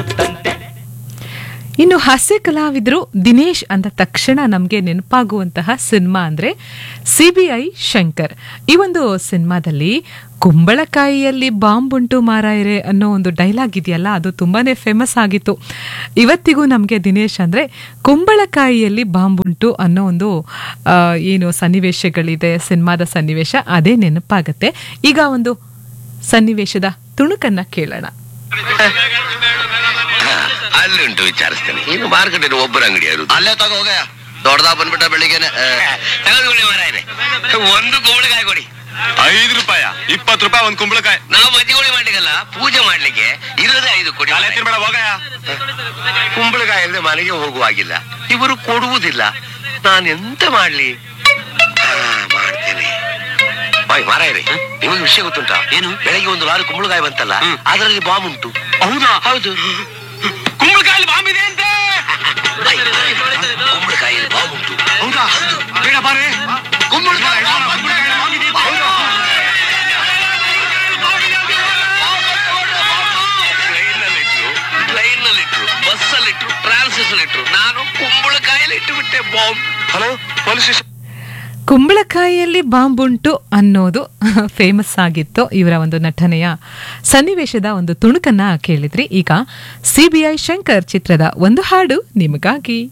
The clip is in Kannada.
ಸುತ್ತಂತೆ ಇನ್ನು ಹಾಸ್ಯ ಕಲಾವಿದರು ದಿನೇಶ್ ಅಂದ ತಕ್ಷಣ ನಮಗೆ ನೆನಪಾಗುವಂತಹ ಸಿನಿಮಾ ಅಂದ್ರೆ ಸಿಬಿಐ ಶಂಕರ್ ಈ ಒಂದು ಸಿನಿಮಾದಲ್ಲಿ ಕುಂಬಳಕಾಯಿಯಲ್ಲಿ ಬಾಂಬ್ ಉಂಟು ಮಾರಾಯರೆ ಅನ್ನೋ ಒಂದು ಡೈಲಾಗ್ ಇದೆಯಲ್ಲ ಅದು ತುಂಬಾನೇ ಫೇಮಸ್ ಆಗಿತ್ತು ಇವತ್ತಿಗೂ ನಮಗೆ ದಿನೇಶ್ ಅಂದ್ರೆ ಕುಂಬಳಕಾಯಿಯಲ್ಲಿ ಬಾಂಬ್ ಉಂಟು ಅನ್ನೋ ಒಂದು ಆ, ಏನು ಸನ್ನಿವೇಶಗಳಿದೆ ಸಿನಿಮಾದ ಸನ್ನಿವೇಶ ಅದೇ ನೆನಪಾಗತ್ತೆ ಈಗ ಒಂದು ಸನ್ನಿವೇಶದ ತುಣುಕನ್ನ ಕೇಳೋಣ ಅಲ್ಲಿ ಉಂಟು ವಿಚಾರಿಸ್ತೇನೆ ಇನ್ನು ಮಾರ್ಕೆಟ್ ಒಬ್ಬರ ಅಂಗಡಿ ಯಾರು ಅಲ್ಲೇ ತಗೋ ಹೋಗಯ್ಯ ದೊಡ್ಡದಾ ಬಂದ್ಬಿಟ್ಟ ಬೆಳಿಗ್ಗೆನೆ ಆ, ತಗೊಂಡ್ಬಿಡಿ ಮಾರಾಯರೆ ಒಂದು ಕುಂಬಳಕಾಯಿ ಕೊಡಿ ಐದು ರೂಪಾಯ ಇಪ್ಪತ್ತು ರೂಪಾಯಿ ಒಂದ್ ಕುಂಬಳಕಾಯಿ ನಾವು ಮಜ್ಜಿಗೋಳಿ ಮಾಡ್ಲಿಕ್ಕಲ್ಲ ಪೂಜೆ ಮಾಡ್ಲಿಕ್ಕೆ ಇರೋದೇ ಐದು ಕೊಡಿ ತಲೆ ತಿರ್ಬೇಡ ಹೋಗಯ್ಯ ಕುಂಬಳಕಾಯಿ ಇಲ್ಲದೆ ಮನೆಗೆ ಹೋಗುವಾಗಿಲ್ಲ ಇವರು ಕೊಡುವುದಿಲ್ಲ ನಾನು ಎಂತ ಮಾಡ್ಲಿ ಆ, ಮಾಡ್ತೇನೆ ಓಯ್ ಮಾರಾಯರೆ ನಿಮಗೆ ವಿಷಯ ಗೊತ್ತುಂಟಾ ಏನು ಬೆಳಗ್ಗೆ ಒಂದು ಲಾರಿ ಕುಂಬಳಕಾಯಿ ಬಂತಲ್ಲ ಅದರಲ್ಲಿ ಬಾಂಬ್ ಉಂಟು ಹೌದಾ ಹೌದು ಕುಂಬಳಕಾಯಲ್ಲಿ ಬಾಂಬ್ ಇದೆ ಅಂತೆ ಕುಂಬಳಕಾಯಿಯಲ್ಲಿ ಬಾಂಬ್ ಉಂಟು ಹೌದಾ ಬೇಡ ಬಾರೆ ಕುಂಬಳಕಾಯಿ ಟ್ರೈನಲ್ಲಿಟ್ರು ಪ್ಲೈನ್ನಲ್ಲಿಟ್ರು ಬಸ್ಸಲ್ಲಿಟ್ರು ಟ್ರಾನ್ಸಿಸ್ನಲ್ಲಿಟ್ರು ನಾನು ಕುಂಬಳಕಾಯಲ್ಲಿ ಇಟ್ಟು ಬಿಟ್ಟೆ ಬಾಂಬ್ ಹಲೋ ಪೊಲೀಸ್ ಸ್ಟೇಷನ್ ಕುಂಬಳಕಾಯಿಯಲ್ಲಿ ಬಾಂಬ್ ಉಂಟು ಅನ್ನೋದು ಫೇಮಸ್ ಆಗಿತ್ತು ಇವರ ಒಂದು ನಟನೆಯ ಸನ್ನಿವೇಶದ ಒಂದು ತುಣುಕನ್ನ ಕೇಳಿದ್ರಿ ಈಗ ಸಿಬಿಐ ಶಂಕರ್ ಚಿತ್ರದ ಒಂದು ಹಾಡು ನಿಮಗಾಗಿ